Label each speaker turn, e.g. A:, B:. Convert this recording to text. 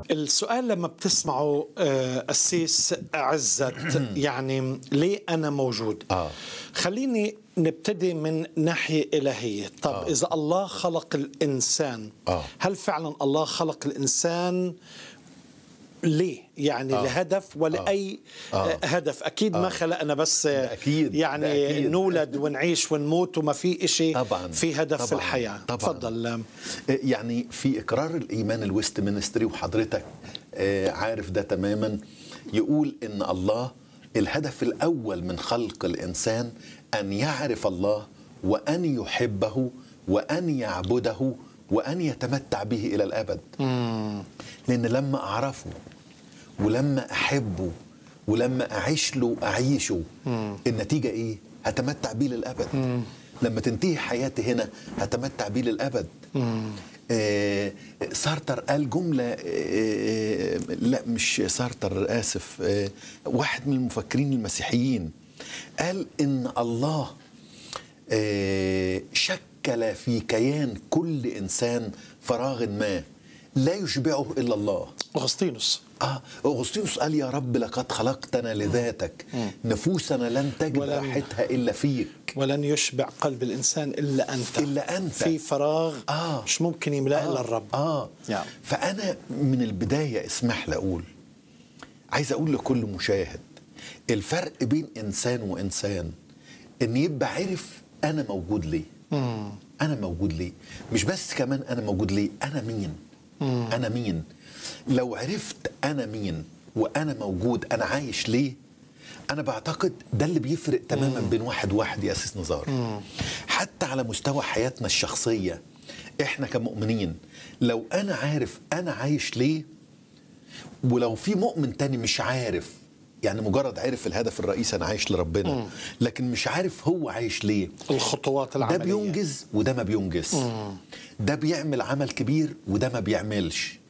A: السؤال لما بتسمعوا آه، قسيس عزت يعني ليه أنا موجود
B: آه.
A: خليني نبتدي من ناحية إلهية طب
B: آه.
A: إذا الله خلق الإنسان
B: آه.
A: هل فعلا الله خلق الإنسان ليه يعني
B: آه.
A: لهدف ولا
B: آه.
A: أي
B: آه.
A: آه. هدف أكيد ما خلقنا بس
B: ده أكيد.
A: يعني
B: ده أكيد.
A: نولد ونعيش ونموت وما في إشي
B: طبعاً.
A: في هدف في
B: طبعاً.
A: الحياة
B: طبعاً.
A: تفضل
B: يعني في اقرار الايمان الويست مينستري وحضرتك آه، عارف ده تماما يقول ان الله الهدف الاول من خلق الانسان ان يعرف الله وان يحبه وان يعبده وان يتمتع به الى الابد لان لما اعرفه ولما احبه ولما اعيش له اعيشه النتيجه ايه هتمتع بيه للابد لما تنتهي حياتي هنا هتمتع بيه للابد آه سارتر قال جملة آه آه، لا مش سارتر آسف آه واحد من المفكرين المسيحيين قال إن الله آه شكل في كيان كل إنسان فراغ ما لا يشبعه إلا الله
A: أغسطينوس
B: آه أغسطينوس قال يا رب لقد خلقتنا لذاتك نفوسنا لن تجد
A: ولن-
B: راحتها إلا فيك
A: ولن يشبع قلب الإنسان إلا أنت
B: إلا أنت.
A: في فراغ
B: آه.
A: مش ممكن يملأ إلا الرب
B: آه
A: نعم.
B: فأنا من البداية اسمح لي أقول عايز أقول لكل مشاهد الفرق بين إنسان وإنسان إن يبقى عرف أنا موجود ليه أنا موجود ليه مش بس كمان أنا موجود ليه أنا مين أنا مين لو عرفت أنا مين وأنا موجود أنا عايش ليه أنا بعتقد ده اللي بيفرق تماما بين واحد واحد يا أسيس نزار حتى على مستوى حياتنا الشخصية إحنا كمؤمنين لو أنا عارف أنا عايش ليه ولو في مؤمن تاني مش عارف يعني مجرد عارف الهدف الرئيسي انا عايش لربنا لكن مش عارف هو عايش ليه
A: الخطوات
B: ده
A: العملية
B: بينجز وده ما بينجز ده بيعمل عمل كبير وده ما بيعملش